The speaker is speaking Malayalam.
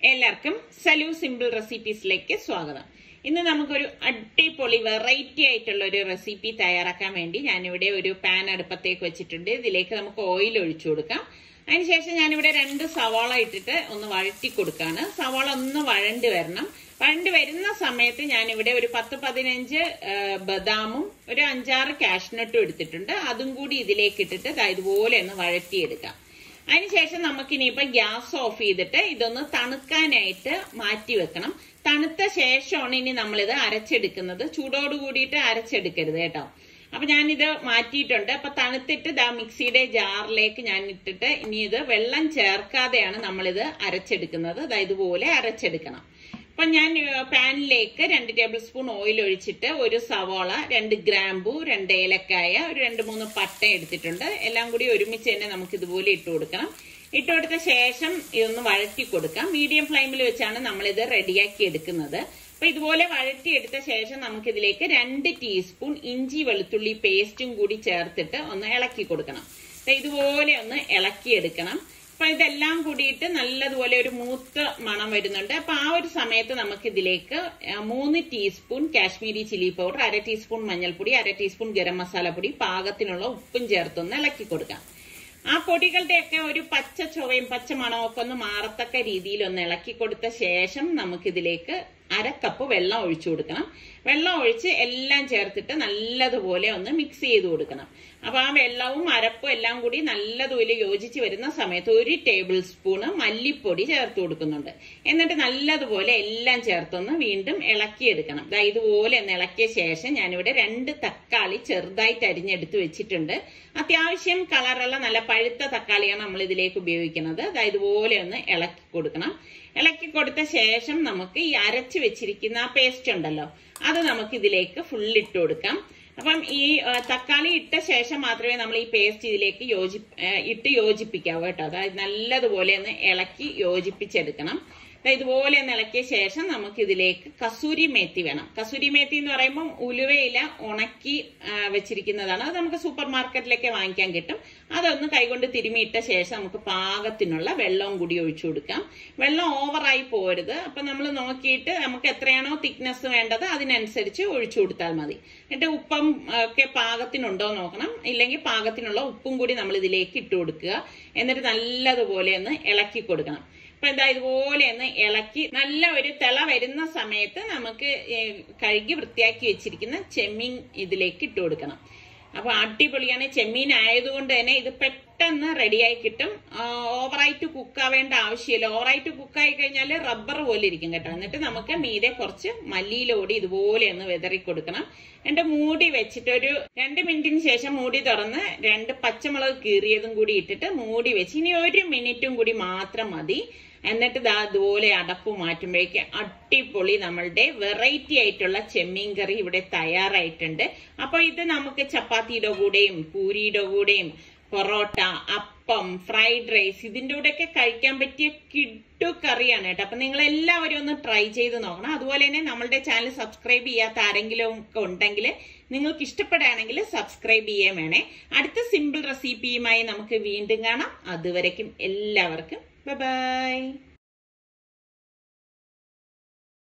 എല്ലാവർക്കും സലു സിമ്പിൾ റെസിപ്പീസിലേക്ക് സ്വാഗതം ഇന്ന് നമുക്കൊരു അടിപൊളി വെറൈറ്റി ആയിട്ടുള്ള ഒരു റെസിപ്പി തയ്യാറാക്കാൻ വേണ്ടി ഞാനിവിടെ ഒരു പാൻ അടുപ്പത്തേക്ക് വെച്ചിട്ടുണ്ട് ഇതിലേക്ക് നമുക്ക് ഓയിൽ ഒഴിച്ചു കൊടുക്കാം അതിനുശേഷം ഞാനിവിടെ രണ്ട് സവാള ഇട്ടിട്ട് ഒന്ന് വഴറ്റി കൊടുക്കാണ് സവാള ഒന്ന് വഴണ്ട് വരണം വഴണ്ട് വരുന്ന സമയത്ത് ഞാനിവിടെ ഒരു പത്ത് പതിനഞ്ച് ആ, ബദാമും ഒരു അഞ്ചാറ് കാഷ്നട്ടും എടുത്തിട്ടുണ്ട് അതും കൂടി ഇതിലേക്ക് ഇട്ടിട്ട് ദാ ഇതുപോലെ ഒന്ന് വഴറ്റിയെടുക്കാം അതിനുശേഷം നമുക്ക് ഇനിയിപ്പോ ഗ്യാസ് ഓഫ് ചെയ്തിട്ട് ഇതൊന്ന് തണുക്കാനായിട്ട് മാറ്റി വെക്കണം തണുത്ത ശേഷമാണ് ഇനി നമ്മളിത് അരച്ചെടുക്കുന്നത് ചൂടോട് കൂടിയിട്ട് അരച്ചെടുക്കരുത് കേട്ടോ അപ്പൊ ഞാനിത് മാറ്റിയിട്ടുണ്ട് അപ്പൊ തണുത്തിട്ട് ദാ മിക്സിയുടെ ജാറിലേക്ക് ഞാൻ ഇട്ടിട്ട് ഇനി ഇത് വെള്ളം ചേർക്കാതെയാണ് നമ്മളിത് അരച്ചെടുക്കുന്നത് ദാ ഇതുപോലെ അരച്ചെടുക്കണം അപ്പൊ ഞാൻ ഏഹ്, പാനിലേക്ക് രണ്ട് ടേബിൾ സ്പൂൺ ഓയിൽ ഒഴിച്ചിട്ട് ഒരു സവാള രണ്ട് ഗ്രാമ്പു രണ്ട് ഏലക്കായ ഒരു രണ്ട് മൂന്ന് പട്ട എടുത്തിട്ടുണ്ട് എല്ലാം കൂടി ഒരുമിച്ച് തന്നെ നമുക്ക് ഇതുപോലെ ഇട്ട് കൊടുക്കണം ഇട്ട് കൊടുത്ത ശേഷം ഇതൊന്ന് വഴറ്റി കൊടുക്കാം മീഡിയം ഫ്ലെയിമിൽ വെച്ചാണ് നമ്മളിത് റെഡിയാക്കി എടുക്കുന്നത് അപ്പൊ ഇതുപോലെ വഴറ്റിയെടുത്ത ശേഷം നമുക്കിതിലേക്ക് രണ്ട് ടീസ്പൂൺ ഇഞ്ചി വെളുത്തുള്ളി പേസ്റ്റും കൂടി ചേർത്തിട്ട് ഒന്ന് ഇളക്കി കൊടുക്കണം ദേ ഇതുപോലെ ഒന്ന് ഇളക്കിയെടുക്കണം അപ്പൊ ഇതെല്ലാം കൂടിയിട്ട് നല്ലതുപോലെ ഒരു മൂത്ത മണം വരുന്നുണ്ട് അപ്പൊ ആ ഒരു സമയത്ത് നമുക്ക് ഇതിലേക്ക് ആ, മൂന്ന് ടീസ്പൂൺ കാശ്മീരി ചില്ലി പൗഡർ അര ടീസ്പൂൺ മഞ്ഞൾപ്പൊടി അര ടീസ്പൂൺ ഗരം മസാല പൊടി പാകത്തിനുള്ള ഉപ്പും ചേർത്തൊന്ന് ഇളക്കി കൊടുക്കാം ആ പൊടികളുടെയൊക്കെ ഒരു പച്ച ചുവയും പച്ച മണമൊക്കെ ഒന്ന് മാറത്തക്ക രീതിയിൽ ഒന്ന് ഇളക്കി കൊടുത്ത ശേഷം നമുക്കിതിലേക്ക് അര കപ്പ് വെള്ളം ഒഴിച്ചു കൊടുക്കണം വെള്ളം ഒഴിച്ച് എല്ലാം ചേർത്തിട്ട് നല്ലതുപോലെ ഒന്ന് മിക്സ് ചെയ്ത് കൊടുക്കണം അപ്പൊ ആ വെള്ളവും അരപ്പും എല്ലാം കൂടി നല്ലതുപോലെ യോജിച്ച് വരുന്ന സമയത്ത് ഒരു ടേബിൾ സ്പൂണ് മല്ലിപ്പൊടി ചേർത്ത് കൊടുക്കുന്നുണ്ട് എന്നിട്ട് നല്ലതുപോലെ എല്ലാം ചേർത്തൊന്ന് വീണ്ടും ഇളക്കിയെടുക്കണം ദാ ഇതുപോലെ ഒന്ന് ഇളക്കിയ ശേഷം ഞാനിവിടെ രണ്ട് തക്കാളി ചെറുതായിട്ട് അരിഞ്ഞെടുത്ത് വെച്ചിട്ടുണ്ട് അത്യാവശ്യം കളറുള്ള നല്ല പഴുത്ത തക്കാളിയാണ് നമ്മൾ ഇതിലേക്ക് ഉപയോഗിക്കുന്നത് ദാ ഇതുപോലെ ഒന്ന് ഇളക്കി കൊടുക്കണം ഇളക്കി കൊടുത്ത ശേഷം നമുക്ക് ഈ അരച്ച് വെച്ചിരിക്കുന്ന ആ പേസ്റ്റ് ഉണ്ടല്ലോ അത് നമുക്ക് ഇതിലേക്ക് ഫുൾ ഇട്ട് കൊടുക്കാം അപ്പം ഈ ആ, തക്കാളി ഇട്ട ശേഷം മാത്രമേ നമ്മൾ ഈ പേസ്റ്റ് ഇതിലേക്ക് യോജി ആ, ഇട്ട് യോജിപ്പിക്കാവൂ കേട്ടോ അതായത് നല്ലതുപോലെ ഒന്ന് ഇളക്കി യോജിപ്പിച്ചെടുക്കണം ദാ ഇതുപോലെ ഒന്ന് ഇളക്കിയ ശേഷം നമുക്ക് ഇതിലേക്ക് കസൂരി മേത്തി വേണം കസൂരി മേത്തി എന്ന് പറയുമ്പോൾ ഉലുവയില ഉണക്കി ആ, വെച്ചിരിക്കുന്നതാണ് അത് നമുക്ക് സൂപ്പർ മാർക്കറ്റിലൊക്കെ വാങ്ങിക്കാൻ കിട്ടും അതൊന്ന് കൈകൊണ്ട് തിരുമിയിട്ട ശേഷം നമുക്ക് പാകത്തിനുള്ള വെള്ളവും കൂടി ഒഴിച്ചു കൊടുക്കാം വെള്ളം ഓവറായി പോരുത് അപ്പൊ നമ്മൾ നോക്കിയിട്ട് നമുക്ക് എത്രയാണോ തിക്നെസ് വേണ്ടത് അതിനനുസരിച്ച് ഒഴിച്ചു കൊടുത്താൽ മതി എന്നിട്ട് ഉപ്പം ആ, ഒക്കെ പാകത്തിനുണ്ടോ എന്ന് നോക്കണം ഇല്ലെങ്കിൽ പാകത്തിനുള്ള ഉപ്പും കൂടി നമ്മൾ ഇതിലേക്ക് ഇട്ട് കൊടുക്കുക എന്നിട്ട് നല്ലതുപോലെ ഒന്ന് ഇളക്കി കൊടുക്കണം അപ്പൊ എന്താ ഇതുപോലെ ഒന്ന് ഇളക്കി നല്ല ഒരു തിള വരുന്ന സമയത്ത് നമുക്ക് ഏ, കഴുകി വൃത്തിയാക്കി വെച്ചിരിക്കുന്ന ചെമ്മീൻ ഇതിലേക്ക് ഇട്ട് കൊടുക്കണം അപ്പൊ അടിപൊളിയാണ് ചെമ്മീൻ ആയതുകൊണ്ട് തന്നെ ഇത് പെട്ടെന്ന് റെഡിയായി കിട്ടും ആ, ഓവറായിട്ട് കുക്കാവേണ്ട ആവശ്യമില്ല ഓവറായിട്ട് കുക്കായി കഴിഞ്ഞാൽ റബ്ബർ പോലെ ഇരിക്കും കേട്ടോ എന്നിട്ട് നമുക്ക് മീതെ കുറച്ച് മല്ലിയിലോടി ഇതുപോലെ ഒന്ന് വിതറി കൊടുക്കണം എന്നിട്ട് മൂടി വെച്ചിട്ട് ഒരു രണ്ട് മിനിറ്റിന് ശേഷം മൂടി തുറന്ന് രണ്ട് പച്ചമുളക് കീറിയതും കൂടി ഇട്ടിട്ട് മൂടി വെച്ച് ഇനി ഒരു മിനിറ്റും കൂടി മാത്രം മതി എന്നിട്ട് ദാ ഇതുപോലെ അടപ്പ് മാറ്റുമ്പോഴേക്ക് അടിപൊളി നമ്മളുടെ വെറൈറ്റി ആയിട്ടുള്ള ചെമ്മീൻ കറി ഇവിടെ തയ്യാറായിട്ടുണ്ട് അപ്പൊ ഇത് നമുക്ക് ചപ്പാത്തിയുടെ കൂടെയും പൂരിയുടെ കൂടെയും പൊറോട്ട അപ്പം ഫ്രൈഡ് റൈസ് ഇതിന്റെ കൂടെയൊക്കെ കഴിക്കാൻ പറ്റിയ കിട്ടു കറിയാണ് കേട്ടോ അപ്പൊ നിങ്ങൾ എല്ലാവരും ഒന്ന് ട്രൈ ചെയ്ത് നോക്കണം അതുപോലെ തന്നെ നമ്മളുടെ ചാനൽ സബ്സ്ക്രൈബ് ചെയ്യാത്ത ആരെങ്കിലും ഒക്കെ ഉണ്ടെങ്കിൽ നിങ്ങൾക്ക് ഇഷ്ടപ്പെടുകയാണെങ്കിൽ സബ്സ്ക്രൈബ് ചെയ്യാൻ വേണേ അടുത്ത സിമ്പിൾ റെസിപ്പിയുമായി നമുക്ക് വീണ്ടും കാണാം അതുവരയ്ക്കും എല്ലാവർക്കും ബൈ